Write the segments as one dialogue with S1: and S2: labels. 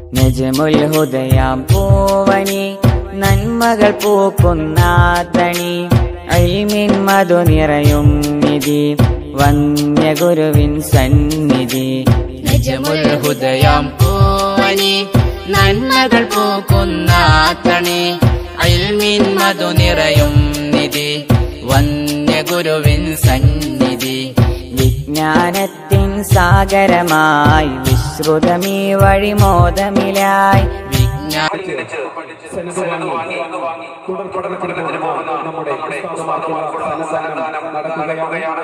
S1: നജമുൽ ഹുദയാം പൂവനി നന്മകൾ പൂക്കുന്നാത്തണി അൽമിൻ മധു നിറയും നിധി വന്യ ഗുരുവിൻ സന്നിധി
S2: നിജമുൽ ഹുദയാം പൂവനി നന്മകൾ പൂക്കുന്നാത്തണി അൽമിൻ മധു നിറയും നിധി വന്യ ഗുരുവിൻ സന്നിധി
S1: വിജ്ഞാനത്തിൻ സാഗരമായി വിശ്രുതമീ വഴിമോദമിലായി
S2: വിജ്ഞാന
S3: തുടർ പഠനത്തിന് പോകുന്ന നമ്മുടെ ഉസ്താദുമാർക്കുള്ള സന്നദ്ധാനം നടക്കുകയാണ്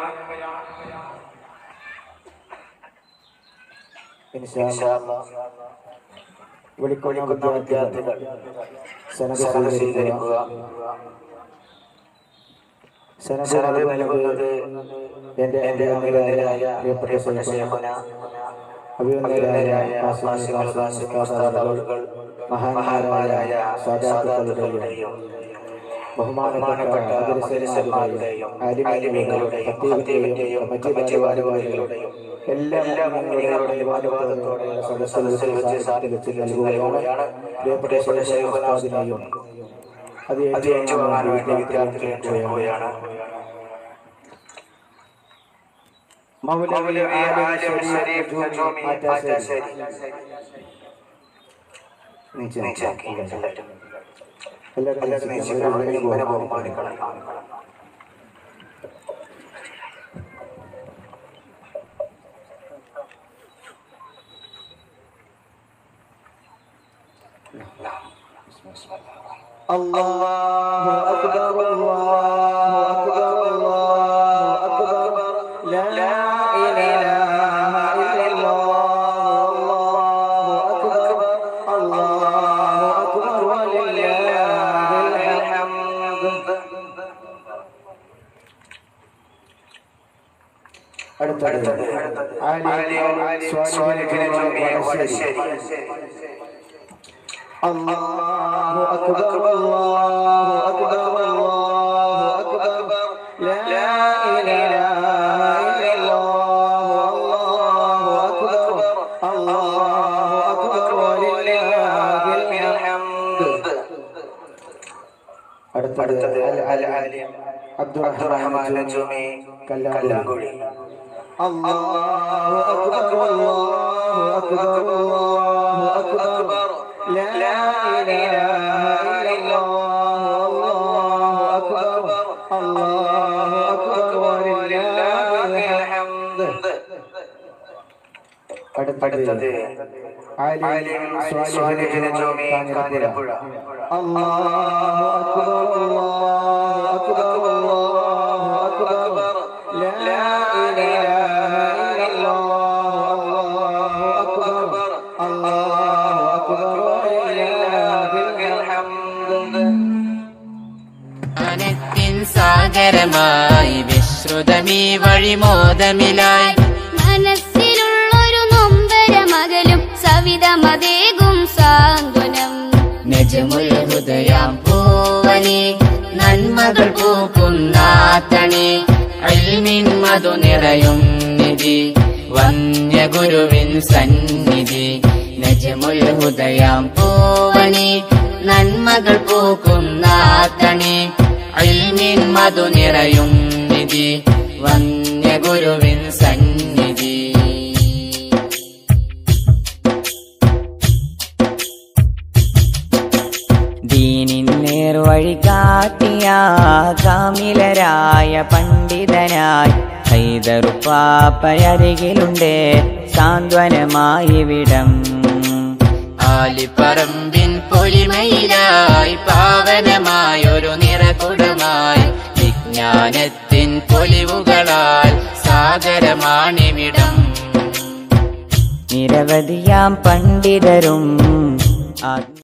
S4: വിളിക്കൊള്ളുന്ന വിദ്യാർത്ഥികൾ സനത് സ്വീകരിക്കുക സനത് നൽകുന്നത് എന്റെ എന്റെ അമിതരായ പ്രിയപ്പെട്ട ശേഖന അഭിനന്ദരായ ആസിമുൽ ഖാസിം ഉസ്താദുകൾ മഹാന്മാരായ സാദാത്തുകളുടെയും ബഹുമാനപ്പെട്ട മദ്രസമാരുടെയും ആലിമീങ്ങളുടെ ഭക്തിയുടെയും കമ്മിറ്റി ഭാരവാഹികളുടെയും എല്ലാ മുഅ്മിനീങ്ങളുടെയും അനുവാദത്തോടെ സദസ്സിൽ വെച്ച് സാധിച്ചു നൽകുകയാണ് പ്രിയപ്പെട്ട ശൈഖ് ഉസ്താദിനെയും അത് ഏറ്റുവാങ്ങാൻ വേണ്ടി വിദ്യാർത്ഥികളെ ക്ഷണിക്കുകയാണ് മൗലവി ആലിം ശരീഫ് നജൂമി ആറ്റാശ്ശേരി നീച്ചാക്കി എല്ലാവരും എല്ലാവരും നീച്ചിട്ട് ബഹുമാനിക്കണം الله أكبر الله أكبر الله أكبر لا إله إلا الله الله أكبر الله أكبر ولله الحمد അടുത്തത് ആലിം സ്വാലിഹിനെ വടശ്ശേരി الله أكبر الله أكبر الله أكبر لا إله إلا الله الله أكبر الله أكبر ولله الحمد അടുത്തത് അൽ അലിം അബ്ദുറഹ്മാൻ നജൂമി കല്ലാങ്കുഴി الله أكبر الله أكبر الله أكبر لا إله إلا الله الله أكبر الله أكبر ولله الحمد അടുത്തത് ആലിം സ്വാലിഹിനെ ജോമി കാഞ്ഞിരപ്പുഴ അല്ലാഹു അക്ബർ അല്ലാഹു അക്ബർ അല്ലാഹു അക്ബർ ലാ ഇലാഹ ഇല്ലല്ലാഹു അല്ലാഹു അക്ബർ അല്ലാഹു അക്ബർ വലില്ലാഹിൽ ഹംദ്
S2: ജ്ഞാനത്തിൻ സാഗരമായി വിശ്രുതമീ വഴിമോദമിലായി
S5: മനസ്സിലുള്ളൊരു നൊമ്പരമകലും സവിതമതേകും സാന്ത്വനം
S2: നജമുൽ ഹൃദയാം പൂവനി നന്മകൾ പൂക്കുന്നാത്തണി അൽമിൻ മധു നിറയും നിധി വന്യ ഗുരുവിൻ സന്നിധി നജമുൽ ഹൃദയാം പൂവനി നന്മകൾ പൂക്കുന്നാത്തണി അൽമിൻ മധു നിറയും നിധി വന്യ ഗുരുവിൻ സന്നിധി
S1: ദീനിൻ നേർവഴി കാട്ടിയ കാമിലരായ പണ്ഡിതനായി ഹൈദറുപ്പാപ്പയരികിലുണ്ട് സാന്ത്വനമായി വിടം
S2: ആലിപ്പറമ്പിൻ പൊലിമയിലായി പാവനമായൊരു നിറകുടമായി വിജ്ഞാനത്തിൻ പൊലിവുകളാൽ സാഗരമാണിവിടം
S1: നിരവധിയാം പണ്ഡിതരും ആ